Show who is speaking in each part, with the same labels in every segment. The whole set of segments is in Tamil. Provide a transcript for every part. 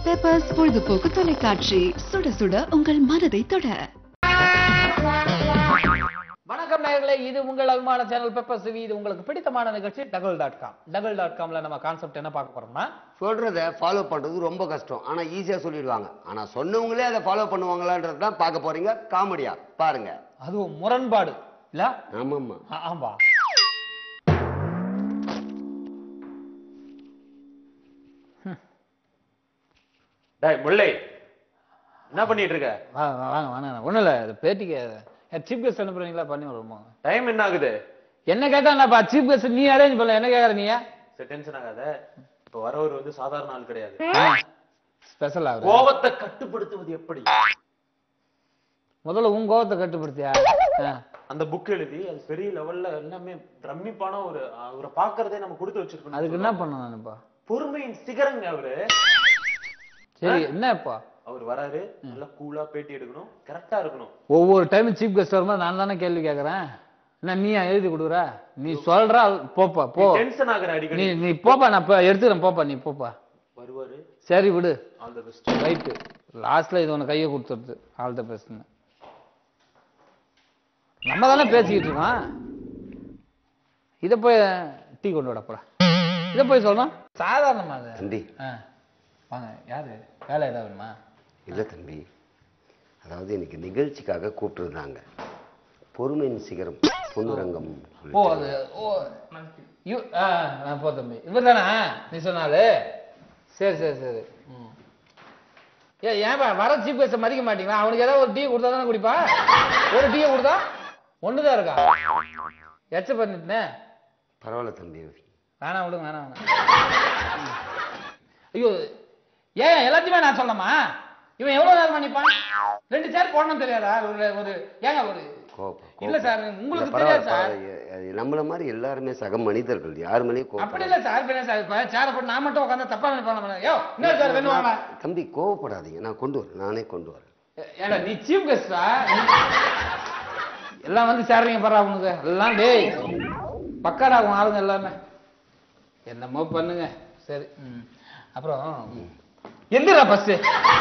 Speaker 1: பெப்பர்ஸ் பொழுதுபோக்கு தொலைக்காட்சி சுட சுட உங்கள் மனதை தொட
Speaker 2: வணக்கம் நேயர்களே இது உங்கள் அபிமான சேனல் பெப்பர் சிவி இது உங்களுக்கு பிடித்தமான நிகழ்ச்சி டகல் டாட் காம் டகல் டாட் காம்ல நம்ம கான்செப்ட் என்ன பார்க்க போறோம்னா
Speaker 3: சொல்றத ஃபாலோ பண்றது ரொம்ப கஷ்டம் ஆனா ஈஸியா சொல்லிடுவாங்க ஆனா சொன்னவங்களே அதை ஃபாலோ பண்ணுவாங்களான்றது தான் பார்க்க போறீங்க காமெடியா பாருங்க
Speaker 2: அதுவும் முரண்பாடு இல்ல
Speaker 3: ஆமாம்மா
Speaker 2: ஆ- ஆமா
Speaker 4: டேய் முல்லை என்ன பண்ணிட்டு இருக்க
Speaker 2: வாங்க வாங்க வாங்க ஒண்ணும் இல்ல இது பேட்டிக்கு சீஃப் கெஸ்ட் அனுப்புறீங்களா பண்ணி விடுறோம்
Speaker 4: டைம் என்ன ஆகுது
Speaker 2: என்ன கேட்டா என்னப்பா சீஃப் கெஸ்ட் நீ அரேஞ்ச் பண்ணல என்ன கேக்குற நீ
Speaker 4: சரி டென்ஷன் ஆகாத இப்ப வரவர் வந்து சாதாரண ஆள் கிடையாது
Speaker 2: ஸ்பெஷல் ஆகுது
Speaker 4: கோபத்தை கட்டுப்படுத்துவது எப்படி
Speaker 2: முதல்ல உன் கோவத்தை கட்டுப்படுத்தியா ஆ.
Speaker 4: அந்த புக் எழுதி அது பெரிய லெவல்ல எல்லாமே பிரமிப்பான ஒரு அவரை பாக்குறதே நம்ம கொடுத்து வச்சிருக்கோம்
Speaker 2: அதுக்கு என்ன பண்ணணும் நானுப்பா
Speaker 4: பொறுமையின் சிகரங்க அவரு
Speaker 2: சரி என்னப்பா
Speaker 4: அவர் வராரு நல்லா கூலா பேட்டி எடுக்கணும் கரெக்டா இருக்கணும்
Speaker 2: ஒவ்வொரு டைம் சீஃப் கெஸ்ட் வரும்போது நான் தானே கேள்வி கேக்குறேன் என்ன நீ எழுதி கொடுக்குற நீ சொல்ற போப்பா போ
Speaker 4: டென்ஷன் ஆகுற
Speaker 2: நீ
Speaker 4: அடிக்கடி
Speaker 2: நீ போப்பா நான் இப்ப எடுத்துக்கிறேன் போப்பா நீ போப்பா
Speaker 4: வருவாரு
Speaker 2: சரி விடு
Speaker 4: ஆல் தி பெஸ்ட்
Speaker 2: ரைட்டு லாஸ்ட்ல இது உனக்கு கையை கொடுத்துருது ஆல் த பெஸ்ட்னு நம்ம தானே பேசிக்கிட்டு இருக்கோம் இதை போய் டீ கொண்டு வாடா இதை போய் சொல்லணும் சாதாரணமா அது
Speaker 3: தம்பி
Speaker 2: ஆ வாங்க யாரு வேலை ஏதாவது வேணுமா
Speaker 3: இல்ல தம்பி அதாவது இன்னைக்கு நிகழ்ச்சிக்காக கூப்பிட்டுருந்தாங்க பொறுமையின் சிகரம் பொன்னுரங்கம்
Speaker 2: ஓ அது ஓ யூ ஆ ஆ, போ தம்பி இவர் தானே நீ சொன்னாலு சரி சரி சரி ம் ஏ ஏன்பா வர சீப் பேச மதிக்க மாட்டீங்களா அவனுக்கு ஏதாவது ஒரு டீ கொடுத்தா தானே குடிப்பா ஒரு டீயை கொடுத்தா ஒன்று தான் இருக்கா எச்ச பண்ணிட்டேன்
Speaker 3: பரவாயில்ல தம்பி
Speaker 2: வேணாம் விடுங்க வேணாம் வேணாம் ம். ஐயோ ஏன் எல்லாத்தையுமே நான் சொல்லணுமா இவன் எவ்வளவு நேரம் பண்ணிப்பான் ரெண்டு சேர் போடணும் தெரியாதா ஒரு ஒரு ஏங்க ஒரு
Speaker 3: கோபம்
Speaker 2: இல்ல
Speaker 3: கோபம்.
Speaker 2: சார்
Speaker 3: இல்ல,
Speaker 2: உங்களுக்கு
Speaker 3: பரவாயில்ல,
Speaker 2: தெரியாது சார்
Speaker 3: பரவாயில்ல. அது நம்மள மாதிரி எல்லாருமே சக மனிதர்கள் யார் மேலேயும்
Speaker 2: அப்படி
Speaker 3: கோபப்படாது
Speaker 2: இல்ல சார் இப்ப என்ன சார் இப்ப சேர போட்டு நான் மட்டும் உட்காந்து தப்பா நினைப்பாங்க யோ இன்னொரு சார் வேணும் வாங்க
Speaker 3: தம்பி கோவப்படாதீங்க நான் கொண்டு வரேன் நானே கொண்டு வரேன்
Speaker 2: ஏடா நீ சீஃப் கெஸ்டா எல்லாம் வந்து சேர்றீங்க பாரு அவனுக்கு எல்லாம் டேய் பக்காடா உன் ஆளுங்க எல்லாமே என்னமோ பண்ணுங்க சரி ம். அப்புறம் எந்திரா ஃபர்ஸ்ட்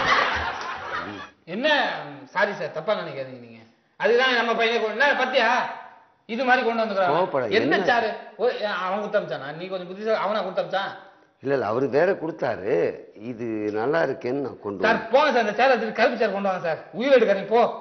Speaker 2: என்ன சாரி சார் தப்பா நினைக்காதீங்க நீங்க அதுதான் நம்ம பையனை கொண்டு என்ன பத்தியா இது மாதிரி கொண்டு
Speaker 3: கோவப்படாத,
Speaker 2: வந்துக்கிறான் என்ன
Speaker 3: என்ன?
Speaker 2: சாரு ஓ, அவன் கொடுத்தமிச்சானா நீ கொஞ்சம் புத்திசா அவனா கொடுத்தமிச்சான்
Speaker 3: இல்ல இல்ல அவரு வேற கொடுத்தாரு இது நல்லா இருக்கேன்னு நான் கொண்டு
Speaker 2: சார்
Speaker 3: வரேன்
Speaker 2: போங்க சார் இந்த சேர் எடுத்துட்டு கருப்பு சேர் கொண்டு வாங்க சார் உயிர் எடுக்காதீங்க போ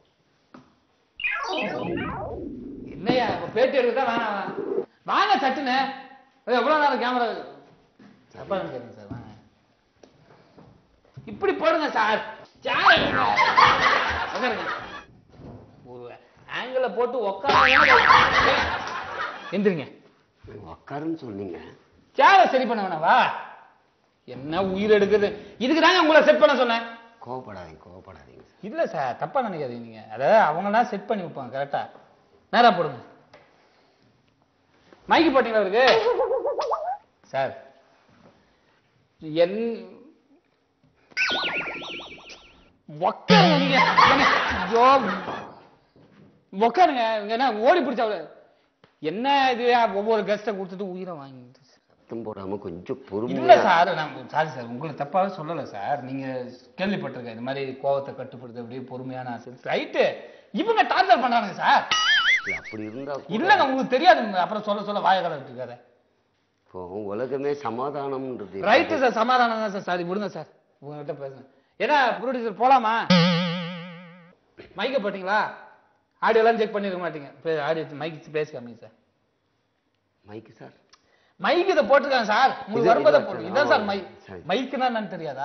Speaker 2: என்னையா இப்ப பேட்டி எடுக்கதா வேணாம் வேணாம். வாங்க சட்டுன்னு அது எவ்வளவு நேரம் கேமரா தப்பா நினைக்காதீங்க சார் வாங்க இப்படி போடுங்க சார் சேர் எடுங்க. உட்காருங்க ஒரு ஆங்கிள போட்டு உட்கார எந்திரிங்க
Speaker 3: உக்காருன்னு சொன்னீங்க
Speaker 2: சேரை சரி பண்ண வேணாவா என்ன உயிர் எடுக்குது இதுக்கு தாங்க உங்களை செட் பண்ண சொன்னேன்
Speaker 3: கோவப்படாதீங்க கோவப்படாதீங்க
Speaker 2: இல்ல சார் தப்பா நினைக்காதீங்க நீங்க அதாவது அவங்க தான் செட் பண்ணி வைப்பாங்க கரெக்டா நேரா போடுங்க மைக்கு போட்டீங்களா அவருக்கு சார் என் உக்காருங்க நீங்க ஏங்க, ஐயோ உக்காருங்க இங்க என்ன ஓடி பிடிச்ச என்ன இது ஒவ்வொரு கெஸ்ட்டை கொடுத்துட்டு உயிரை வாங்கிட்டு
Speaker 3: சத்தம் போடாம கொஞ்சம்
Speaker 2: இல்ல
Speaker 3: பொறுமையா
Speaker 2: சார் நான் சாரி சார் உங்களை தப்பாவே சொல்லல சார் நீங்க கேள்விப்பட்டிருக்கேன் இந்த மாதிரி கோவத்தை கட்டுப்படுத்த அப்படியே பொறுமையான ஆசை ரைட்டு இவங்க டார்ச்சர் பண்றாங்க சார்
Speaker 3: இல்ல, அப்படி இருந்தா கூட
Speaker 2: இல்லங்க உங்களுக்கு தெரியாது அப்புறம் சொல்ல சொல்ல வாய கலட்டு இருக்காரு
Speaker 3: இப்போ உலகமே சமாதானம்ன்றது
Speaker 2: ரைட்டு சார் சமாதானம் தான் சார் சாரி விடுங்க சார் உங்ககிட்ட பேசுங்க ஏன்னா ப்ரொடியூசர் போலாமா மைக்க போட்டீங்களா ஆடியோ எல்லாம் செக் பண்ணிருக்க மாட்டீங்க ஆடியோ மைக் பேசி காமிங்க சார்
Speaker 3: மைக்கு சார்
Speaker 2: மைக் இதை போட்டுருக்காங்க சார் உங்களுக்கு
Speaker 3: இது-
Speaker 2: வரும்போது
Speaker 3: இது
Speaker 2: போடுங்க
Speaker 3: வச்சு-
Speaker 2: இதான் சார்
Speaker 3: ஆமா,
Speaker 2: மைக்
Speaker 3: சரி.
Speaker 2: மைக்குன்னா என்னன்னு தெரியாதா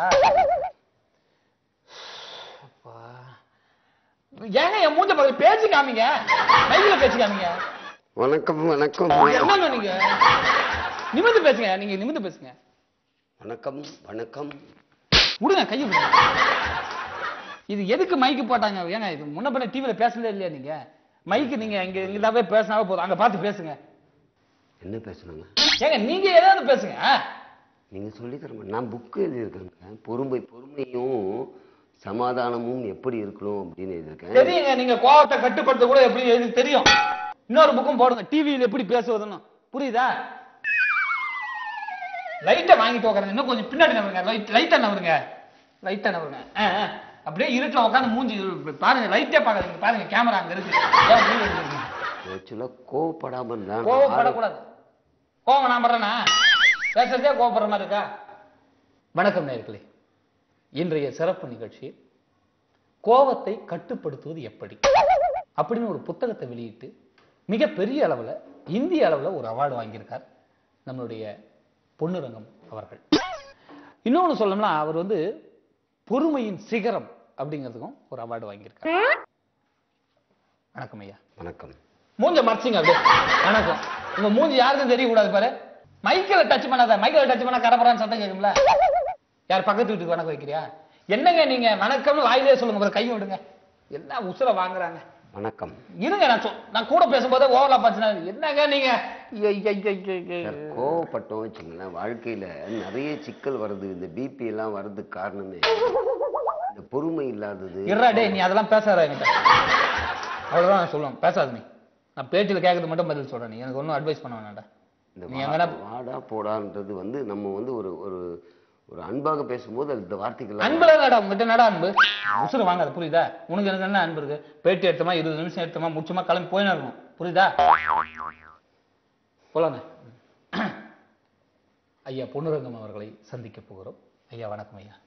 Speaker 2: அப்பா. ஏங்க என் மூஞ்ச பக்கத்துல பேச்சு காமிங்க மைக்ல பேச்சு காமிங்க
Speaker 3: வணக்கம் வணக்கம்
Speaker 2: என்னங்க நீங்க நிமிந்து பேசுங்க நீங்க நிமிந்து பேசுங்க
Speaker 3: வணக்கம் வணக்கம்
Speaker 2: விடுங்க கையை விடுங்க இது எதுக்கு மைக்கு போட்டாங்க ஏங்க இது முன்ன பின்ன டிவில பேசவே இல்லையா நீங்க மைக்கு நீங்க இங்க இங்கதாவே பேசினாவே போதும் அங்க பார்த்து பேசுங்க
Speaker 3: என்ன பேசணுங்க
Speaker 2: ஏங்க நீங்க ஏதாவது பேசுங்க
Speaker 3: நீங்க சொல்லி தர மாட்டேன் நான் புக்கு எழுதியிருக்கேங்க பொறுமை பொறுமையும் சமாதானமும் எப்படி இருக்கணும் அப்படின்னு எழுதியிருக்கேன்
Speaker 2: தெரியுங்க நீங்க கோவத்தை கட்டுப்படுத்த கூட எப்படி எனக்கு தெரியும் இன்னொரு புக்கும் போடுங்க டிவியில் எப்படி பேசுவதுன்னு புரியுதா லைட்டை வாங்கிட்டு உட்காருங்க இன்னும் கொஞ்சம் பின்னாடி நவருங்க லைட் லைட்டா நவருங்க லைட்டா நகருங்க ஆ, ஆ. அப்படியே இருட்டில் உட்காந்து மூஞ்சி இப்படி பாருங்க லைட்டே பாக்காதீங்க பாருங்க கேமரா அங்க இருக்கு ஏன் மூஞ்சி எடுக்கிறீங்க?
Speaker 3: ஆக்சுவலாக கோவப்படாமல் இருந்தா நான்
Speaker 2: கோவப்படக்கூடாது கோவம் நான் படுறேனா பேசுறதே கோவப்படுற மாதிரி இருக்கா வணக்கம் நேர்களே இன்றைய சிறப்பு நிகழ்ச்சி கோவத்தை கட்டுப்படுத்துவது எப்படி அப்படின்னு ஒரு புத்தகத்தை வெளியிட்டு மிகப்பெரிய அளவுல இந்திய அளவுல ஒரு அவார்டு வாங்கியிருக்கார் நம்மளுடைய பொன்னுரங்கம் அவர்கள் இன்னொன்னு சொல்லணும்னா அவர் வந்து பொறுமையின் சிகரம் அப்படிங்கிறதுக்கும் ஒரு அவார்டு வாங்கியிருக்கார் வணக்கம் ஐயா
Speaker 3: வணக்கம்
Speaker 2: மூஞ்ச மறைச்சிங்க அப்படியே வணக்கம் உங்க மூஞ்சி யாருக்கும் தெரியக்கூடாது பாரு மைக்கில் டச் பண்ணாத மைக்கில் டச் பண்ணா கடப்பறான்னு சத்தம் கேட்கும்ல யார் பக்கத்து வீட்டுக்கு வணக்கம் வைக்கிறியா என்னங்க நீங்க வணக்கம்னு வாயிலே சொல்லுங்க முதல்ல கையை விடுங்க என்ன உசுர வாங்குறாங்க
Speaker 3: வணக்கம்
Speaker 2: இருங்க நான் சொல் நான் கூட பேசும்போதே ஓவரலா பாச்சுனா என்னங்க நீங்க ஐய, ஐய, ஐய, ஐய, ஐய.
Speaker 3: சார் கோவப்பட்டோம் வச்சுங்களேன் வாழ்க்கையில நிறைய சிக்கல் வருது இந்த பிபி எல்லாம் வர்றதுக்கு காரணமே இந்த பொறுமை இல்லாதது
Speaker 2: இருடா டேய் நீ அதெல்லாம் பேசாத என்கிட்ட அவ்வளவுதான் நான் சொல்லுவேன் பேசாத நீ நான் பேட்டியில் கேட்கறது மட்டும் பதில் சொல்றேன் நீ எனக்கு ஒன்றும் அட்வைஸ் பண்ண வேணாம்டா
Speaker 3: இந்த
Speaker 2: நீ
Speaker 3: வா-
Speaker 2: எங்கடா
Speaker 3: வாடா போடான்றது வந்து நம்ம வந்து ஒரு ஒரு ஒரு அன்பாக பேசும்போது அது இந்த வார்த்தைகள்
Speaker 2: அன்புல என்னடா உங்ககிட்ட என்னடா அன்பு உசுறு வாங்காத புரியுதா உனக்கு எனக்கு என்ன அன்பு இருக்கு பேட்டி எடுத்தமா இருபது நிமிஷம் எடுத்தமா முடிச்சமா கிளம்பி போயின்னு இருக்கணும் புரியுதா போலாங்க ஐயா பொன்னுரங்கம் அவர்களை சந்திக்க போகிறோம் ஐயா வணக்கம் ஐயா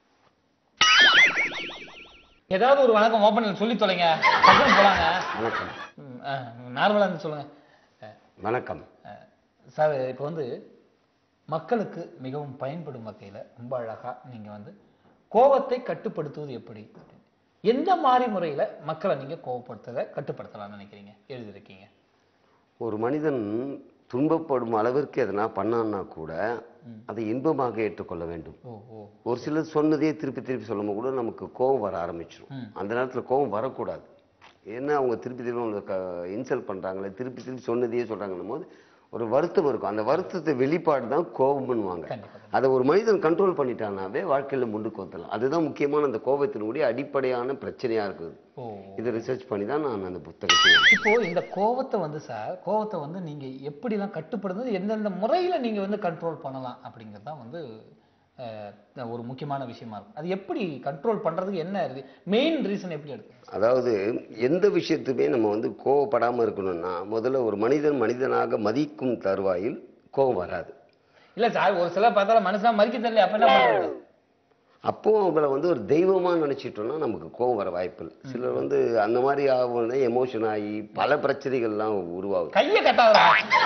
Speaker 2: ஏதாவது ஒரு வணக்கம் ஓப்பனில் சொல்லி தொலைங்க டக்குனு போலாங்க
Speaker 3: வணக்கம்
Speaker 2: நார்மலா இருந்து சொல்லுங்க அஹ்,
Speaker 3: வணக்கம்
Speaker 2: அஹ், சார் இப்போ வந்து மக்களுக்கு மிகவும் பயன்படும் வகையில் ரொம்ப அழகா நீங்க வந்து கோபத்தை கட்டுப்படுத்துவது எப்படி எந்த மாதிரி முறையில மக்களை நீங்க கோபப்படுத்துறத கட்டுப்படுத்தலாம்னு நினைக்கிறீங்க எழுதியிருக்கீங்க
Speaker 3: ஒரு மனிதன் துன்பப்படும் அளவிற்கு எதனா பண்ணான்னா கூட அதை இன்பமாக ஏற்றுக்கொள்ள வேண்டும்
Speaker 2: ஓ ஓ
Speaker 3: ஒரு சிலர் சொன்னதே திருப்பி திருப்பி சொல்லும்போது கூட நமக்கு கோபம் வர ஆரம்பிச்சிடும்
Speaker 2: ம்.
Speaker 3: அந்த நேரத்துல கோபம் வரக்கூடாது ஏன்னா அவங்க திருப்பி திருப்பி உங்களுக்கு இன்சல்ட் பண்றாங்களே திருப்பி திருப்பி சொன்னதையே சொல்றாங்கன்னும் போது ஒரு வருத்தம் இருக்கும் அந்த வருத்தத்தை வெளிப்பாடு தான் கோபம்னுவாங்க
Speaker 2: கண்டிப்பா
Speaker 3: அதை ஒரு மனிதன் கண்ட்ரோல் பண்ணிட்டானாவே வாழ்க்கையில முன்னுக்கு வந்துடலாம் அதுதான் முக்கியமான அந்த கோபத்தினுடைய அடிப்படையான பிரச்சனையா இருக்குது
Speaker 2: ஓ
Speaker 3: இதை ரிசர்ச் பண்ணி தான் நான் அந்த புத்தகத்தை
Speaker 2: இப்போ இந்த கோவத்தை வந்து சார் கோவத்தை வந்து நீங்க எப்படிலாம் கட்டுப்படுத்துறது எந்தெந்த முறையில நீங்க வந்து கண்ட்ரோல் பண்ணலாம் அப்படிங்கிறது தான் வந்து அஹ், ஒரு முக்கியமான விஷயமா இருக்கும் அது எப்படி கண்ட்ரோல் பண்றதுக்கு என்ன மெயின் ரீசன் எப்படி எடுக்கு
Speaker 3: அதாவது எந்த விஷயத்துமே நம்ம வந்து கோவப்படாம இருக்கணும்னா முதல்ல ஒரு மனிதன் மனிதனாக மதிக்கும் தருவாயில் கோபம் வராது
Speaker 2: இல்ல சார் ஒரு சிலர் பார்த்தாலும் மனுஷனா மறிக்க தெரியல அப்ப என்ன பண்றது
Speaker 3: அப்போ அவங்கள வந்து ஒரு தெய்வமா நினைச்சிட்டோம்னா நமக்கு கோபம் வர வாய்ப்பு இல்லை சிலர் வந்து அந்த மாதிரி ஆகும் எமோஷன் ஆகி பல பிரச்சனைகள்லாம் உருவாகுது
Speaker 2: கைய கட்டாதடா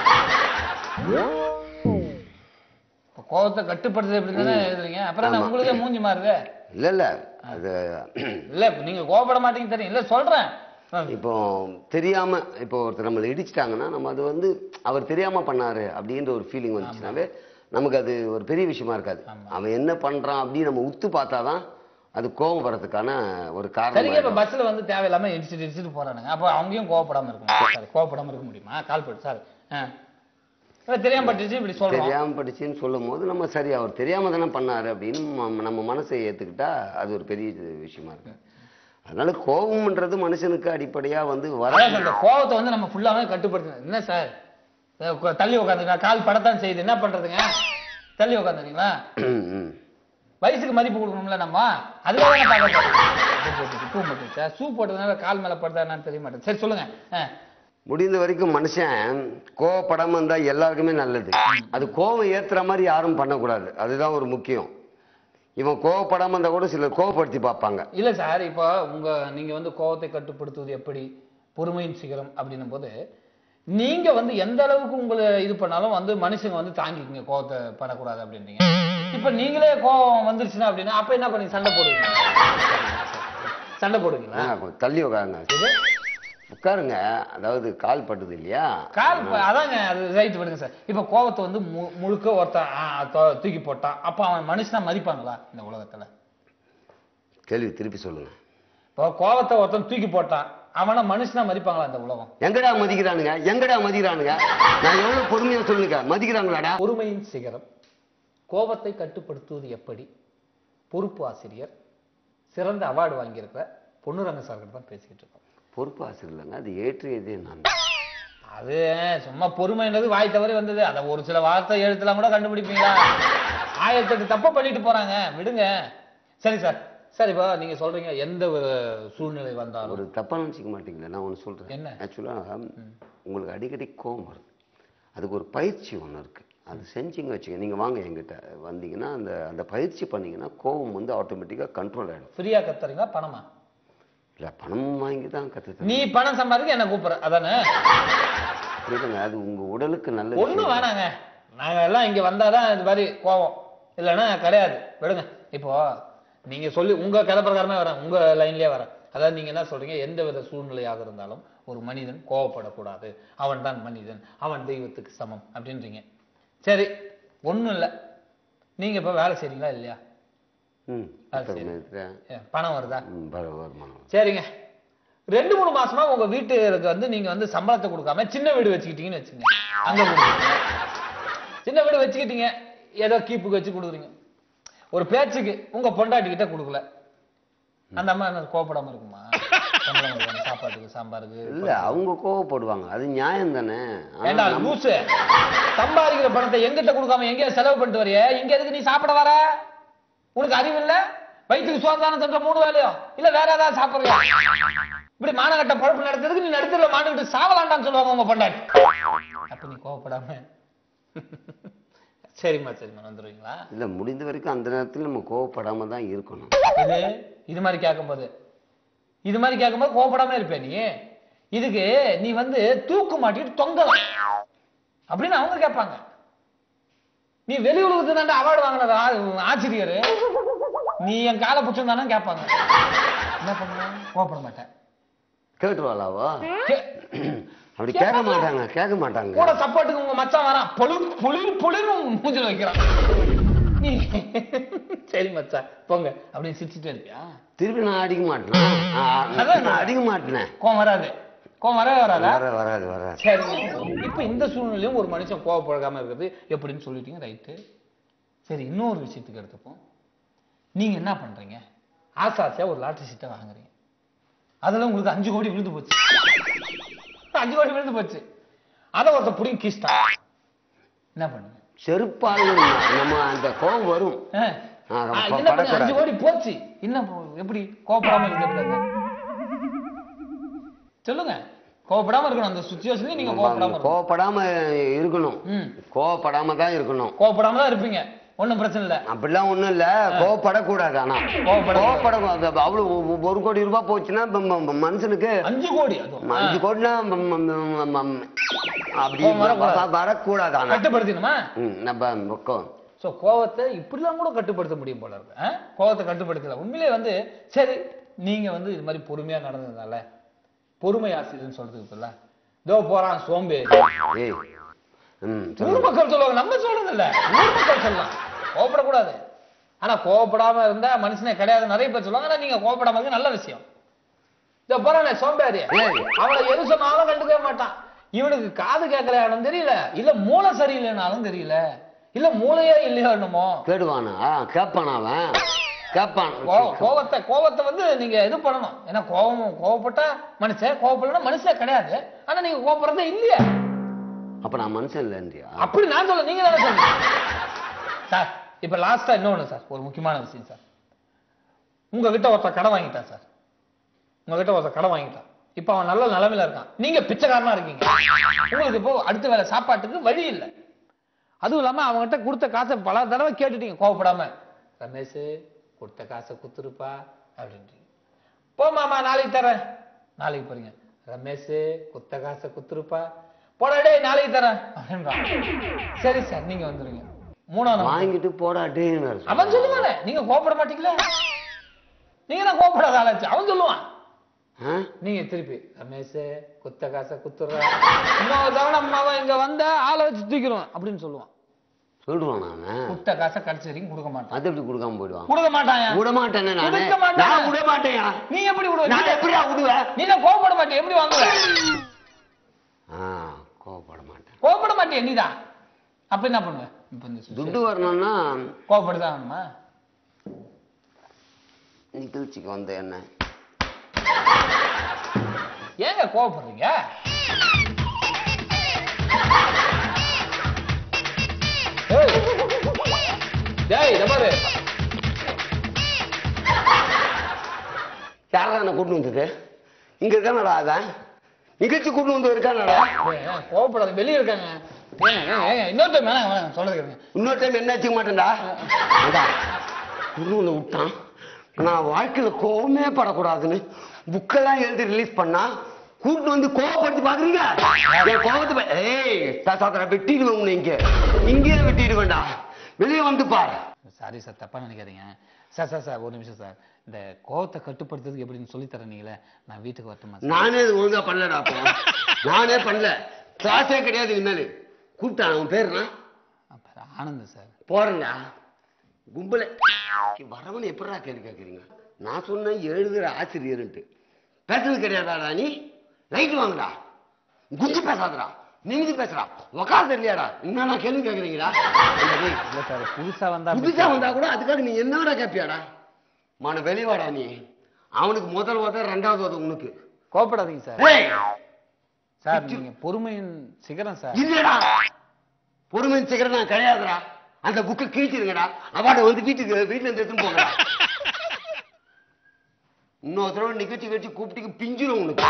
Speaker 2: இப்ப கோவத்தை கட்டுப்படுத்துறது எப்படி தானே எழுதுறீங்க அப்புறம் என்ன உங்களுக்கே மூஞ்சி மாறுது
Speaker 3: இல்ல இல்ல அது
Speaker 2: இல்ல இப்ப நீங்க கோவப்பட மாட்டீங்க தெரியும் இல்ல சொல்றேன்
Speaker 3: இப்போ தெரியாம இப்போ ஒருத்தர் நம்மளை இடிச்சிட்டாங்கன்னா நம்ம அது வந்து அவர் தெரியாம பண்ணாரு அப்படின்ற ஒரு ஃபீலிங் வந்துச்சுனாவே நமக்கு அது ஒரு பெரிய விஷயமா இருக்காது அவன் என்ன பண்றான் அப்படின்னு நம்ம உத்து பார்த்தாதான் அது கோபம் வரதுக்கான ஒரு காரணம்
Speaker 2: சரிங்க இப்ப பஸ்ல வந்து தேவையில்லாம இடிச்சிட்டு இடிச்சிட்டு போறானுங்க அப்ப அவங்கயும் கோவப்படாம இருக்கணும் சார் கோவப்படாம இருக்க முடியுமா கால் போட்டு சார் ஆ. இல்ல, தெரியாம பட்டுச்சு இப்படி சொல்றோம்
Speaker 3: தெரியாம படிச்சுன்னு சொல்லும் போது நம்ம சரி அவர் தெரியாம தானே பண்ணாரு அப்படின்னு நம்ம- நம்ம மனசை ஏத்துக்கிட்டா அது ஒரு பெரிய இது விஷயமா இருக்கு அதனால கோபம்ன்றது மனுஷனுக்கு அடிப்படையா வந்து வர
Speaker 2: அதான் சொல்றேன் கோவத்தை வந்து நம்ம ஃபுல்லாவே கட்டுப்படுத்தணும் என்ன சார் அஹ் கொ- தள்ளி உட்காந்துங்க கால் படத்தான் செய்யுது என்ன பண்றதுங்க தள்ளி உட்காந்துருக்கீங்களா
Speaker 3: ம், ம்.
Speaker 2: வயசுக்கு மதிப்பு கொடுக்கணும்ல நம்ம அதுக்காக என்ன பார்க்க போறோம் பூ மட்டும் சார் சூ போட்டதுனால கால் மேல படுதா என்னன்னு தெரிய மாட்டேன் சரி சொல்லுங்க ஆ.
Speaker 3: முடிந்த வரைக்கும் மனுஷன் கோவப்படாம இருந்தா எல்லாருக்குமே நல்லது அது கோவம் ஏத்துற மாதிரி யாரும் பண்ணக்கூடாது அதுதான் ஒரு முக்கியம் இவன் கோவப்படாம இருந்தா கூட சிலர் கோவப்படுத்தி பார்ப்பாங்க
Speaker 2: இல்ல சார் இப்போ உங்க நீங்க வந்து கோவத்தை கட்டுப்படுத்துவது எப்படி பொறுமையின் சிகரம் அப்படின்னும் போது நீங்க வந்து எந்த அளவுக்கு உங்களை இது பண்ணாலும் வந்து மனுஷங்க வந்து தாங்கிக்குங்க கோவத்தை படக்கூடாது அப்படின்றீங்க இப்ப நீங்களே கோவம் வந்துருச்சுன்னா அப்படின்னா அப்ப என்ன பண்ணி சண்டை போடுவீங்க சண்டை போடுவீங்களா
Speaker 3: ஆ, கொஞ்சம் தள்ளி உட்காருங்க உட்காருங்க அதாவது கால் பட்டுது இல்லையா
Speaker 2: கால் ப- அதாங்க அது ரைட் விடுங்க சார் இப்ப கோவத்தை வந்து மு- முழுக்க ஒருத்தன் ஆ, தொ- தூக்கி போட்டான் அப்ப அவன் மனுஷனா மதிப்பாங்களா இந்த உலகத்துல
Speaker 3: கேள்வி திருப்பி சொல்லுங்க
Speaker 2: இப்போ கோவத்தை ஒருத்தன் தூக்கி போட்டான் அவனை மனுஷனா மதிப்பாங்களா இந்த உலகம்
Speaker 3: எங்கடா மதிக்கிறானுங்க எங்கடா மதிக்கிறானுங்க நான் எவ்வளவு பொறுமையா சொல்லுங்க மதிக்கிறாங்களாடா
Speaker 2: பொறுமையின் சிகரம் கோபத்தை கட்டுப்படுத்துவது எப்படி பொறுப்பு ஆசிரியர் சிறந்த அவார்டு வாங்கியிருக்கிற பொன்னுரங்க சார்கிட்ட தான் பேசிக்கிட்டு இருக்கோம்
Speaker 3: பொறுப்பு ஆசிரியர் இல்லைங்க அது ஏற்றியதே நான்
Speaker 2: அது சும்மா பொறுமைன்றது வாய் தவறி வந்தது அதை ஒரு சில வார்த்தை எழுத்துலாம் கூட கண்டுபிடிப்பீங்களா ஆயிரத்தெட்டு தப்பு பண்ணிட்டு போறாங்க விடுங்க சரி சார் சார் இப்போ நீங்க சொல்றீங்க எந்த ஒரு சூழ்நிலை வந்தாலும்
Speaker 3: ஒரு தப்பா நினச்சிக்க மாட்டீங்களா நான் ஒன்று சொல்கிறேன்
Speaker 2: என்ன?
Speaker 3: ஆக்சுவலாக உங்களுக்கு அடிக்கடி கோவம் வருது அதுக்கு ஒரு பயிற்சி ஒன்று இருக்குது அது செஞ்சீங்க வச்சுங்க நீங்கள் வாங்க எங்கிட்ட வந்தீங்கன்னா அந்த அந்த பயிற்சி பண்ணீங்கன்னா கோவம் வந்து ஆட்டோமேட்டிக்காக கண்ட்ரோல் ஆகிடும்
Speaker 2: ஃப்ரீயா கத்துறீங்களா பணமா
Speaker 3: இல்லை பணம் வாங்கி தான் கற்று
Speaker 2: நீ பணம் சம்பாதிக்க என்ன கூப்பிடுற அதானே
Speaker 3: புரியுதுங்க அது உங்கள் உடலுக்கு நல்ல
Speaker 2: ஒண்ணும் வேணாங்க நாங்க எல்லாம் இங்க வந்தாதான் இது மாதிரி கோவம் இல்லைன்னா கிடையாது விடுங்க இப்போ நீங்க சொல்லி உங்க கதை பிரகாரமே வரேன் உங்க லைன்லயே வரேன் அதாவது நீங்க என்ன சொல்றீங்க எந்த வித சூழ்நிலையாக இருந்தாலும் ஒரு மனிதன் கோவப்படக்கூடாது அவன் தான் மனிதன் அவன் தெய்வத்துக்கு சமம் அப்படின்றீங்க சரி ஒண்ணும் இல்ல நீங்க இப்ப வேலை செய்றீங்களா இல்லையா
Speaker 3: ம்
Speaker 2: அது சரி.
Speaker 3: இருக்கிறேன்
Speaker 2: ஏ, பணம் வருதா
Speaker 3: ம் வர- வருமானம்
Speaker 2: சரிங்க ரெண்டு மூணு மாசமா உங்க வீட்டுக்கு வந்து நீங்க வந்து சம்பளத்தை கொடுக்காம சின்ன வீடு வச்சுக்கிட்டீங்கன்னு வச்சுங்க அங்க கொடுக்குறீங்க சின்ன வீடு வச்சுக்கிட்டீங்க ஏதோ கீப்புக்கு வச்சு கொடுக்குறீங்க ஒரு பேச்சுக்கு உங்க பொண்டாட்டி கிட்ட கொடுக்கல அந்த அம்மா என்ன கோபப்படாம இருக்குமா சம்பளம் கொடுக்கணும், சாப்பாட்டுக்கு சாம்பாருக்கு
Speaker 3: இல்ல அவங்க கோவப்படுவாங்க அது நியாயம் தானே ஆனா
Speaker 2: ஏண்டா
Speaker 3: நம்ம-
Speaker 2: லூசு சம்பாதிக்கிற பணத்தை எங்கிட்ட கொடுக்காம எங்கேயோ செலவு பண்ணிட்டு வரைய இங்க எதுக்கு நீ சாப்பிட வர உனக்கு அறிவு இல்ல வயிற்றுக்கு சோதானம் தன்ற மூணு வேலையோ இல்ல வேற ஏதாவது சாப்பிடுறியா இப்படி மானகட்ட பழப்பு நடத்துறதுக்கு நீ நடுத்தல மாட்டுக்கிட்டு சாவலாண்டான்னு சொல்லுவாங்க உங்க பொண்டாட்டி அப்ப நீ கோவப்படாம சரிம்மா சரிம்மா வந்துருவீங்களா
Speaker 3: இல்ல முடிந்த வரைக்கும் அந்த நேரத்துல நம்ம கோவப்படாம தான் இருக்கணும்
Speaker 2: இது இது மாதிரி கேட்கும்போது இது மாதிரி கேட்கும்போது கோவப்படாம இருப்பே நீ இதுக்கு நீ வந்து தூக்கு மாட்டிட்டு தொங்கலாம் அப்படின்னு அவங்க கேட்பாங்க நீ வெளி உலகத்து தாண்டா அவார்டு வாங்கினது ஆச்சரியர் நீ என் காலை புச்சம் தானே கேட்பாங்க என்ன பண்ணுவ கோவப்பட மாட்டேன்
Speaker 3: கேட்டுருவாளாவோ
Speaker 2: கே-
Speaker 3: அப்படி கேட்க மாட்டாங்க கேட்க மாட்டாங்க
Speaker 2: கூட சப்போர்ட்டுக்கு உங்க மச்சான் வரான் பொழு பொழில் பொழில் மூஞ்சில வைக்கிறான் நீ சரி மச்சான் போங்க அப்படின்னு சிரிச்சுட்டே இருப்பியா
Speaker 3: திருப்பி நான் அடிக்க மாட்டேன் ஆ,
Speaker 2: அதான்
Speaker 3: நான் அடிக்க மாட்டேனே
Speaker 2: கோவம் வராது கோவம் வரவே வராதா
Speaker 3: வர வராது வராது
Speaker 2: சரி இப்ப இந்த சூழ்நிலையும் ஒரு மனுஷன் கோவப்படாம இருக்கிறது எப்படின்னு சொல்லிட்டீங்க ரைட்டு சரி இன்னொரு விஷயத்துக்கு எடுத்துப்போம் நீங்க என்ன பண்றீங்க ஆசை ஆசையா ஒரு லாட்டரி சீட்டை வாங்குறீங்க அதுல உங்களுக்கு அஞ்சு கோடி விழுந்து போச்சு அஞ்சு கோடி விழுந்து போச்சு அதை ஒருத்தர் புடிங்க கீஸ்டா என்ன பண்ணுங்க
Speaker 3: செருப்பால் நம்ம அந்த கோவம் வரும்
Speaker 2: ஆ.
Speaker 3: ஆ,
Speaker 2: ஆ,
Speaker 3: ப-
Speaker 2: என்ன பண்ணுங்க?
Speaker 3: படக்கூடாது.
Speaker 2: அஞ்சு கோடி போச்சு என்ன போ- எப்படி கோவப்படாம இருக்கிறது சொல்லுங்க கோவப்படாம இருக்கணும் அந்த சுச்சுவேஷன்ல நீங்க கோவப்படாம இருக்கணும்
Speaker 3: கோவப்படாம இருக்கணும்
Speaker 2: ம்.
Speaker 3: கோவப்படாம தான் இருக்கணும்
Speaker 2: கோவப்படாம தான் இருப்பீங்க ஒண்ணும் பிரச்சனை இல்ல
Speaker 3: அப்படிலாம் ஒண்ணும் இல்ல கோவப்படக்கூடாது ஆனா
Speaker 2: கோவப்படக்கூடாது.
Speaker 3: கோவப்பட அவ்வளவு ஒ- ஒரு கோடி ரூபாய் போச்சுன்னா ம- ம- ம- மனுஷனுக்கு
Speaker 2: அஞ்சு கோடி அதுவும்
Speaker 3: அஞ்சு கோடினா ம- ம- ம- ம- ம- அப்படி
Speaker 2: கோவம் வரக்கூடாது.
Speaker 3: வ- வரக்கூடாது ஆனா
Speaker 2: கட்டுப்படுத்தணுமா
Speaker 3: ம், நம்ம கோ-
Speaker 2: சோ கோவத்தை இப்படிலாம் கூட கட்டுப்படுத்த முடியும் போல இருக்கு ஆ? கோவத்தை கட்டுப்படுத்தல உண்மையிலே வந்து சரி நீங்க வந்து இது மாதிரி பொறுமையா நடந்ததுனால பொறுமை ஆசிரியர்னு சொல்றதுக்கு பதிலா இதோ போறான் சோம்பேறி
Speaker 3: ஏய் ம்
Speaker 2: ஊர்
Speaker 3: சொல்லு.
Speaker 2: மக்கள் சொல்லுவாங்க நம்ம சொல்றது இல்ல ஊர் மக்கள் சொல்லலாம் கோவப்படக்கூடாது ஆனா கோவப்படாம இருந்தா மனுஷனே கிடையாது நிறைய பேர் சொல்லுவாங்க ஆனா நீங்க கோவப்படாம இருக்கு நல்ல விஷயம் இதோ போறானே சோம்பேறி
Speaker 3: ஏய்.
Speaker 2: அவனை எது சொன்னாலும் கண்டுக்கவே மாட்டான் இவனுக்கு காது கேட்கலையானும் தெரியல இல்ல மூளை சரியில்லைனாலும் தெரியல இல்ல மூளையே இல்லையோ என்னமோ
Speaker 3: கேடுவானா ஆ, கேட்பானா அவன் கேட்பான்
Speaker 2: கோ- கோவத்தை கோவத்தை வந்து நீங்க இது பண்ணணும் ஏன்னா கோவம் கோவப்பட்டா மனுஷன் கோவப்படலன்னா மனுஷன் கிடையாது ஆனா நீங்க கோவப்படுறதே இல்லையா
Speaker 3: அப்ப நான் மனுஷன் இல்லைன்றியா
Speaker 2: அப்படி நான் சொல்ல நீங்க தானே சொல்லுங்க சார் இப்ப லாஸ்டா இன்னொன்னு சார் ஒரு முக்கியமான விஷயம் சார் உங்ககிட்ட ஒருத்தன் கடன் வாங்கிட்டான் சார் உங்ககிட்ட ஒருத்தன் கடன் வாங்கிட்டான் இப்ப அவன் நல்ல நிலைமையில இருக்கான் நீங்க பிச்சைக்காரனா இருக்கீங்க உங்களுக்கு இப்போ அடுத்த வேலை சாப்பாட்டுக்கு வழி இல்லை அதுவும் இல்லாம அவங்ககிட்ட கொடுத்த காசை பல தடவை கேட்டுட்டீங்க கோவப்படாம ரமேஷ் கொடுத்த காசை குத்துருப்பா அப்படின்றீங்க போ மாமா நாளைக்கு தரேன் நாளைக்கு போறீங்க ரமேஷ் குத்த காசை குத்துருப்பா போடா டேய் நாளைக்கு தரேன் அப்படின்றான் சரி சார் நீங்க வந்துருங்க மூணாவது நாள்
Speaker 3: வாங்கிட்டு போடா டேன்னு
Speaker 2: அவன் சொல்லுவானே நீங்க கோவப்பட மாட்டீங்களா நீங்க தான் கோவப்படாத ஆளாச்சு அவன் சொல்லுவான்
Speaker 3: ஆ?
Speaker 2: நீங்க திருப்பி ரமேஷ் குத்த காசை குத்துற இன்னொரு தவணை அம்மாவை இங்க வந்தா ஆளை வச்சு தூக்கிடுவான் அப்படின்னு சொல்லுவான்
Speaker 3: சொல்லுவானா அவன்
Speaker 2: குத்த காசை கடைசி வரைக்கும் கொடுக்க மாட்டான்
Speaker 3: அது எப்படி கொடுக்காம போயிடுவான்
Speaker 2: கொடுக்க மாட்டான்
Speaker 3: விட மாட்டேனே நானு
Speaker 2: கொடுக்க மாட்டான்.
Speaker 3: நான் விட மாட்டேயா
Speaker 2: நீ எப்படி விடுவ
Speaker 3: நான் எப்படியா விடுவேன்
Speaker 2: நீ தான் கோவப்பட மாட்டே எப்படி வாங்குவ
Speaker 3: ஆ கோவப்பட மாட்டேன்
Speaker 2: கோவப்பட மாட்டியா நீதான் அப்ப என்ன பண்ணுவ இப்ப இந்த சுச்சு-
Speaker 3: துட்டு வரணும்னா
Speaker 2: கோவப்படுதான் ஆகணுமா
Speaker 3: நிகழ்ச்சிக்கு வந்த என்ன
Speaker 2: ஏங்க கோவப்படுறீங்க ஏய். டேய், இத பாரு
Speaker 3: யாரா என்ன கூட்டு வந்தது இங்க இருக்கானடா அதான் நிகழ்ச்சி கூட்டு வந்து இருக்கானடா
Speaker 2: ஏன், கோவப்படாத வெளியே இருக்காங்க ஏங்க, ஏங்க, ஏங்க, இன்னொரு time வேணாம், வேணாம், சொல்றது கேளுங்க.
Speaker 3: இன்னொரு டைம் என்ன வச்சுக்க மாட்டேன்டா ஏண்டா, கூட்டு வந்து விட்டான் நான் வாழ்க்கையில கோவமே படக்கூடாதுன்னு புக்கெல்லாம் எழுதி ரிலீஸ் பண்ணா கூட்டு வந்து கோவப்படுத்தி பாக்குறீங்க என் கோவத்தை பா- ஏய் சாத்திர வெட்டிடுவேன் உன்னை இங்க இங்கேயே வெட்டிடுவேன்டா வெளியே வந்து பாரு
Speaker 2: சாரி சார் தப்பா நினைக்காதீங்க சார் சார் சார் ஒரு நிமிஷம் சார் இந்த கோவத்தை கட்டுப்படுத்துறதுக்கு எப்படின்னு சொல்லி தரீங்களே நான் வீட்டுக்கு வரட்டுமா சார்
Speaker 3: நானே இது ஒழுங்கா பண்ணலடா அப்போ நானே பண்ணல கிளாஸே கிடையாது இனிமேல் கூப்பிட்டான் அவன் பேருனா
Speaker 2: அப்ப ஆனந்த் சார்
Speaker 3: போறேன்டா கும்பல வரவன் எப்படிடா கேள்வி கேட்குறீங்க நான் சொன்னேன் எழுதுற ஆசிரியர்ன்ட்டு பேசுறது கிடையாதாடா நீ லைட் வாங்கடா குஞ்சு பேசாதடா நிமிதி பேசுறா உக்காந்து இல்லையாடா என்னடா கேள்வி கேட்குறீங்கடா
Speaker 2: இல்ல சார் புதுசா வந்தா அப்படி
Speaker 3: புதுசா வந்தா கூட அதுக்காக நீ என்னடா கேட்பியாடா மான வெளிவாடா நீ அவனுக்கு முதல் உதவ ரெண்டாவது உதவ உனக்கு
Speaker 2: கோவப்படாதீங்க சார்
Speaker 3: ஏய்,
Speaker 2: சார் நீங்க பொறுமையின் சிகரம் சார்
Speaker 3: இல்லடா பொறுமை சீக்கிரம் நான் கிடையாதுடா அந்த புக்கை கிழிச்சிருங்கடா அவாட வந்து வீட்டுக்கு வீட்டுல இருந்து எடுத்துன்னு போங்கடா இன்னொரு தடவை நிகழ்ச்சி வச்சு கூப்பிட்டு பிஞ்சிரும் உனக்கு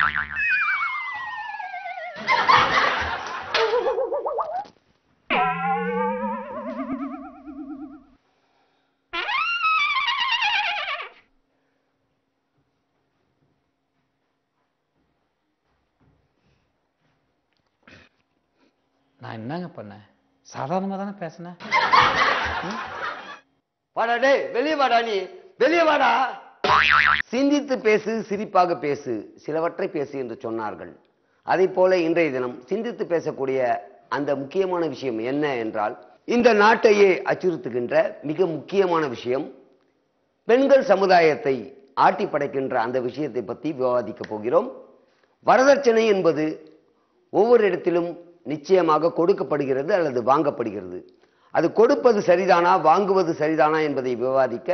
Speaker 2: நான் என்னங்க பண்ணேன் சாதாரணமா தானே பேசினேன்
Speaker 3: வாடா டேய் வெளியே வாடா நீ வெளியே வாடா சிந்தித்து பேசு சிரிப்பாக பேசு சிலவற்றை பேசு என்று சொன்னார்கள் அதை போல இன்றைய தினம் சிந்தித்து பேசக்கூடிய அந்த முக்கியமான விஷயம் என்ன என்றால் இந்த நாட்டையே அச்சுறுத்துகின்ற மிக முக்கியமான விஷயம் பெண்கள் சமுதாயத்தை ஆட்டி படைக்கின்ற அந்த விஷயத்தை பற்றி விவாதிக்க போகிறோம் வரதட்சணை என்பது ஒவ்வொரு இடத்திலும் நிச்சயமாக கொடுக்கப்படுகிறது அல்லது வாங்கப்படுகிறது அது கொடுப்பது சரிதானா வாங்குவது சரிதானா என்பதை விவாதிக்க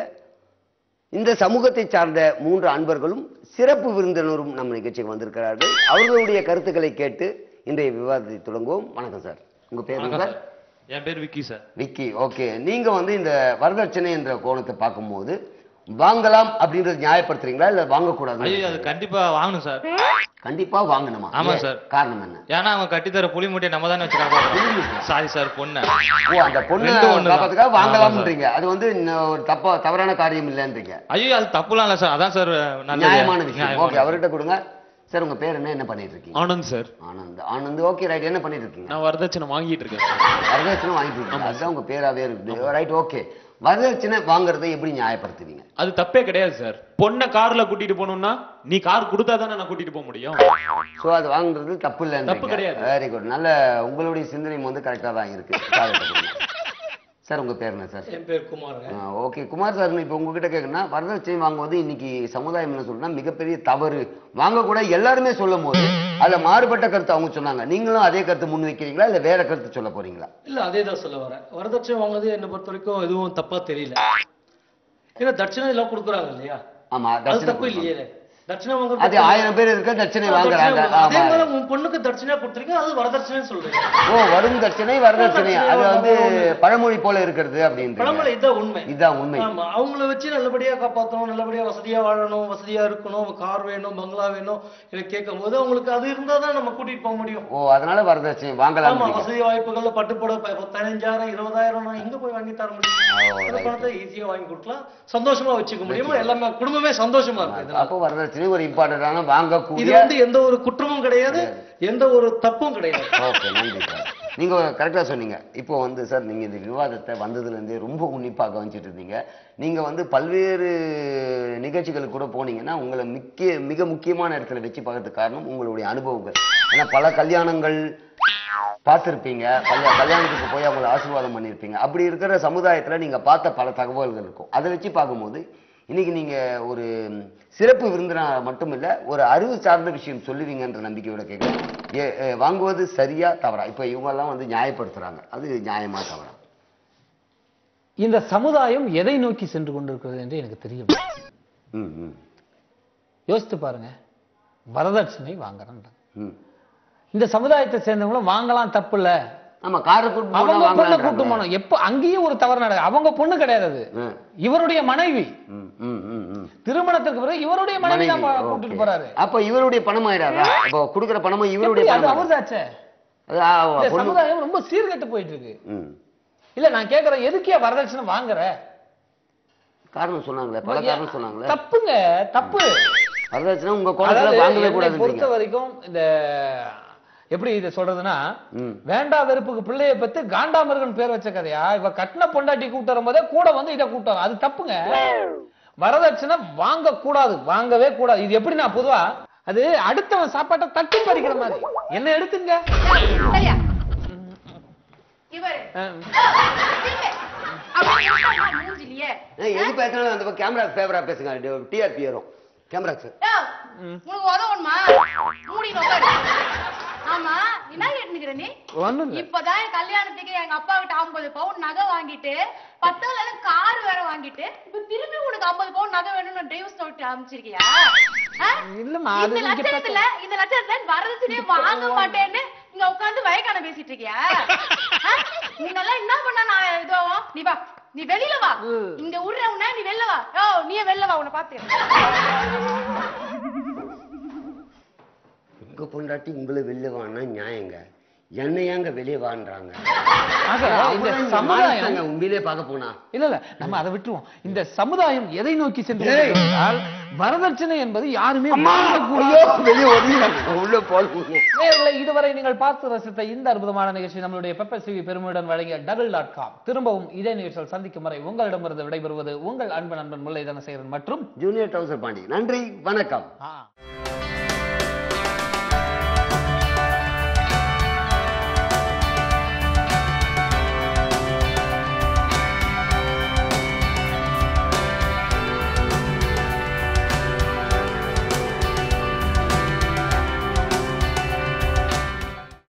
Speaker 3: இந்த சமூகத்தை சார்ந்த மூன்று அன்பர்களும் சிறப்பு விருந்தினரும் நம் நிகழ்ச்சிக்கு வந்திருக்கிறார்கள் அவர்களுடைய கருத்துக்களை கேட்டு இன்றைய விவாதத்தை தொடங்குவோம் வணக்கம் சார் உங்க பேர்
Speaker 5: வணக்கம்
Speaker 3: சார்
Speaker 5: சார் என் பேர் விக்கி சார்
Speaker 3: விக்கி ஓகே நீங்க வந்து இந்த வரதட்சணை என்ற கோணத்தை பார்க்கும்போது வாங்கலாம் அப்படின்றது நியாயப்படுத்துறீங்களா இல்ல வாங்கக்கூடாது
Speaker 5: ஐயோ அது கண்டிப்பா வாங்கணும் சார்
Speaker 3: கண்டிப்பா வாங்கணுமா
Speaker 5: ஆமா
Speaker 3: ஏன்?
Speaker 5: சார்.
Speaker 3: காரணம் என்ன
Speaker 5: ஏன்னா அவங்க கட்டித்தர புளி மூட்டையை நம்ம தானே வச்சு காப்பாற்றோம் சாரி சார் பொண்ணு
Speaker 3: ஓ அந்த பொண்ணு
Speaker 5: ரெண்டும் ஒண்ணுதான்.
Speaker 3: காப்பாத்துக்காக
Speaker 5: ஆமா
Speaker 3: வாங்கலாம்ன்றீங்க அது வந்து இன்னும் ஒரு தப்பா தவறான காரியம் இல்லைன்றீங்க
Speaker 5: ஐயோ அது தப்புலாம் இல்ல சார் அதான் சார் நல்லது.
Speaker 3: நியாயமான விஷயம்
Speaker 5: நியாயமான
Speaker 3: ஓகே அவர்கிட்ட கொடுங்க சார் உங்க பேர் என்ன என்ன பண்ணிட்டு இருக்கீங்க
Speaker 6: Anand sir
Speaker 3: Anand Anand okay right என்ன பண்ணிட்டு இருக்கீங்க
Speaker 6: நான் வரதட்சணை வாங்கிட்டு இருக்கேன் சார்
Speaker 3: வரதட்சணை வாங்கிட்டு இருக்கீங்க அதுதான் உங்க பேராவே இருக்குது ரைட் ஓகே வரதட்சணை வாங்குறதை எப்படி நியாயப்படுத்துவீங்க
Speaker 6: அது தப்பே கிடையாது சார் பொண்ணை கார்ல கூட்டிட்டு போகணும்னா நீ கார் கொடுத்தா தானே நான் கூட்டிட்டு போக முடியும்
Speaker 3: சோ அது வாங்குறது தப்பு இல்லை
Speaker 6: தப்பு கிடையாது.
Speaker 3: வெரி குட் நல்ல உங்களுடைய சிந்தனை வந்து கரெக்டா தான் இருக்கு சார் கிட்ட கொடுங்க. சார் உங்க பேர் என்ன சார்
Speaker 7: என் பேர் குமாருங்க
Speaker 3: ஓகே குமார் சார் இப்போ உங்ககிட்ட கேட்கணும்னா வரதட்சணை வாங்குவது இன்னைக்கு சமுதாயம் என்ன சொல்றா மிகப்பெரிய தவறு வாங்கக்கூட எல்லாருமே சொல்லும் போது அதுல மாறுபட்ட கருத்து அவங்க சொன்னாங்க நீங்களும் அதே கருத்து முன் வைக்கிறீங்களா இல்ல வேற கருத்து சொல்ல போறீங்களா
Speaker 7: இல்ல அதே தான் சொல்ல வரேன் வரதட்சணை வாங்குறது என்னை பொறுத்த வரைக்கும் எதுவும் தப்பா தெரியல ஏன்னா தட்சணை எல்லாம் கொடுக்குறாங்க இல்லையா
Speaker 3: ஆமா
Speaker 7: அது
Speaker 3: தட்சணை
Speaker 7: தப்பு
Speaker 3: கொடுப்பாங்க.
Speaker 7: இல்லையே தட்சணை வாங்குறது
Speaker 3: அது ஆயிரம் பேர் இருக்க தட்சணை வாங்குறாங்க
Speaker 7: அதே
Speaker 3: ஆமா
Speaker 7: மாதிரி உன் பொண்ணுக்கு தட்சணையா கொடுத்துருக்கீங்க அது வரதட்சணை சொல்றீங்க
Speaker 3: ஓ வரும் தட்சணை வரதட்சணை அது வந்து பழமொழி போல இருக்கிறது
Speaker 7: பழமொழி
Speaker 3: அப்படின்னு
Speaker 7: இதுதான் உண்மை
Speaker 3: இதுதான் உண்மை
Speaker 7: ஆமா அவங்கள வச்சு நல்லபடியா காப்பாத்தணும் நல்லபடியா வசதியா வாழணும் வசதியா இருக்கணும் கார் வேணும் பங்களா வேணும் இதை கேட்கும் போது அவங்களுக்கு அது இருந்தா தான் நம்ம கூட்டிட்டு போக முடியும்
Speaker 3: ஓ அதனால வரதட்சணை வாங்கலாம்
Speaker 7: ஆமா வசதி வாய்ப்புகள்ல பட்டுப்பட பதினஞ்சாயிரம் இருபதாயிரம் நான் எங்க போய் வாங்கி தர முடியும்
Speaker 3: ஓ,
Speaker 7: அந்த
Speaker 3: right.
Speaker 7: பணத்தை ஈஸியா வாங்கி கொடுக்கலாம் சந்தோஷமா வச்சுக்க முடியும் எல்லாமே குடும்பமே சந்தோஷமா இருக்கு இதனால.
Speaker 3: அப்போ வரதட்சணை ஒரு இம்பார்ட்டன்டான
Speaker 7: இது
Speaker 3: வாங்கக்கூடிய
Speaker 7: வந்து எந்த ஒரு குற்றமும் கிடையாது எந்த ஒரு தப்பும் கிடையாது
Speaker 3: ஓகே நன்றி சார் நீங்க கரெக்டா சொன்னீங்க இப்போ வந்து சார் நீங்க இந்த விவாதத்தை வந்ததுல இருந்தே ரொம்ப உன்னிப்பாக கவனிச்சிட்டு இருந்தீங்க நீங்க வந்து பல்வேறு நிகழ்ச்சிகளுக்கு கூட போனீங்கன்னா உங்களை முக்கிய மிக முக்கியமான இடத்துல வச்சு பார்க்கறதுக்கு காரணம் உங்களுடைய அனுபவங்கள் ஏன்னா பல கல்யாணங்கள் பார்த்துருப்பீங்க பல கல்யாணத்துக்கு போய் அவங்களை ஆசீர்வாதம் பண்ணியிருப்பீங்க அப்படி இருக்கிற சமுதாயத்துல நீங்க பார்த்த பல தகவல்கள் இருக்கும் அதை வச்சு பார்க்கும்போது இன்னைக்கு நீங்க ஒரு சிறப்பு விருந்தினா மட்டும் இல்ல ஒரு அறிவு சார்ந்த விஷயம் சொல்லுவீங்கன்ற நம்பிக்கையோட கேட்குறேன் ஏ ஏ, வாங்குவது சரியா தவறா இப்போ இவங்க எல்லாம் வந்து நியாயப்படுத்துறாங்க அது நியாயமா தவறா
Speaker 2: இந்த சமுதாயம் எதை நோக்கி சென்று கொண்டிருக்கிறது என்று எனக்கு தெரியும்
Speaker 3: ம் ம்
Speaker 2: யோசித்து பாருங்க வரதட்சணை வாங்குறேன்
Speaker 3: ம்
Speaker 2: இந்த சமுதாயத்தை சேர்ந்தவங்களும் வாங்கலாம் தப்பு இல்ல
Speaker 3: ஆமா காரை கூட்டு போனா
Speaker 2: அவங்க பொண்ணை
Speaker 3: வாங்கலான்றாங்க.
Speaker 2: கூட்டு போனோம் எப்ப அங்கேயும் ஒரு தவறு நடக்குது அவங்க பொண்ணு கிடையாது அது
Speaker 3: ஆ.
Speaker 2: இவருடைய மனைவி
Speaker 3: ம், ம், ம், ம்.
Speaker 2: திருமணத்துக்கு பிறகு இவருடைய மனைவி தான்
Speaker 3: மனைவி,
Speaker 2: கூட்டிட்டு
Speaker 3: okay.
Speaker 2: போறாரு
Speaker 3: அப்ப இவருடைய பணம் ஆயிடாதா அப்போ கொடுக்குற பணமும் இவருடைய
Speaker 2: எப்படி அது
Speaker 3: பணம்
Speaker 2: அவர்தாச்சே
Speaker 3: அது ஆ,
Speaker 2: இந்த
Speaker 3: பொண்ணு
Speaker 2: சமுதாயம் ரொம்ப சீர்கெட்டு போயிட்டு இருக்கு
Speaker 3: ம்.
Speaker 2: இல்ல நான் கேக்குறேன் எதுக்கே வரதட்சணை வாங்குற
Speaker 3: காரணம் சொன்னாங்களே பல காரணம் சொன்னாங்களே
Speaker 2: தப்புங்க தப்பு
Speaker 3: வரதட்சணை உங்க குளத்துல
Speaker 2: அதாவது
Speaker 3: வாங்கவே
Speaker 2: என்னை பொறுத்த
Speaker 3: கூடாது
Speaker 2: வரைக்கும் இந்த எப்படி இதை சொல்றதுன்னா
Speaker 3: ம்.
Speaker 2: வேண்டா வெறுப்புக்கு பிள்ளைய பத்து காண்டாமிருகன் பேர் வச்ச கதையா இவ கட்டின பொண்டாட்டி கூட்டு வரும்போதே கூட வந்து இதை கூட்டு வரும் அது தப்புங்க வரதட்சணை வாங்க கூடாது வாங்கவே கூடாது இது எப்படி நான் பொதுவா அது அடுத்தவன் சாப்பாட்டை தட்டி பறிக்கிற மாதிரி என்ன எடுத்துங்க
Speaker 8: சரியா இவரு
Speaker 2: அஹ்,
Speaker 8: திரும்ப. அப்படி இருந்தா மூஞ்சிலியே
Speaker 3: ஏய், எது பேசினாலும் அந்த கேமரா ஃபேவரா பேசுங்க டிஆர்பி ஏறும் கேமரா சார்
Speaker 8: ஏய், உனக்கு உதவணுமா மூடி உட்காரு ஆமா என்ன கேட்டுக்கிற நீ
Speaker 2: ஒண்ணும் இல்ல.
Speaker 8: இப்பதான் என் கல்யாணத்துக்கு எங்க அப்பா கிட்ட ஐம்பது பவுன் நகை வாங்கிட்டு பத்தால கார் வேற வாங்கிட்டு இப்ப திரும்பி உனக்கு ஐம்பது பவுன் நகை வேணும்னு டிரைவர்ஸ் நோட் அமைச்சிருக்கியா ஆ?
Speaker 2: இல்லம்மா, அது
Speaker 8: இந்த
Speaker 2: இங்க
Speaker 8: லட்சத்துல இந்த லட்சத்துல வரதட்சணையே வாங்க மாட்டேன்னு இங்க உட்கார்ந்து வயக்கான பேசிட்டு இருக்கியா ஆ? முன்னெல்லாம் என்ன பண்ண நான் இதுவும் நீ வா நீ வெளியில வா இங்க விடுற உன்ன நீ வெளில வா ஓ நீயே வெளில வா உன்னை பாத்து
Speaker 3: உங்க பொண்டாட்டி உங்களை வெளில வான்னா நியாயங்க என்ன ஏங்க வெளியே வான்றாங்க
Speaker 2: ஆக, இந்த
Speaker 3: அப்புறம் இங்க
Speaker 2: சமுதாயம்
Speaker 3: மாறிட்டாங்க, உண்மையிலே பார்க்க போனா
Speaker 2: இல்ல இல்ல நம்ம அதை விட்டுருவோம் இந்த சமுதாயம் எதை நோக்கி சென்று கொண்டிருக்கிறால் வரதட்சணை என்பது யாருமே வாங்கக்கூடாது.
Speaker 3: வெளியே ஒதுங்க உள்ள போடுங்க
Speaker 2: நேயர்களே, இதுவரை நீங்கள் பார்த்து ரசித்த இந்த அற்புதமான நிகழ்ச்சி நம்மளுடைய பெப்பர் சிவி பெருமையுடன் வழங்கிய டபுள் டாட் காம் திரும்பவும் இதே நிகழ்ச்சியில் சந்திக்கும் வரை உங்களிடமிருந்து விடைபெறுவது உங்கள் அன்பு நண்பன் முல்லை தனசேகரன் மற்றும்
Speaker 3: ஜூனியர் டவுசர் பாண்டி நன்றி வணக்கம்
Speaker 2: ஆ.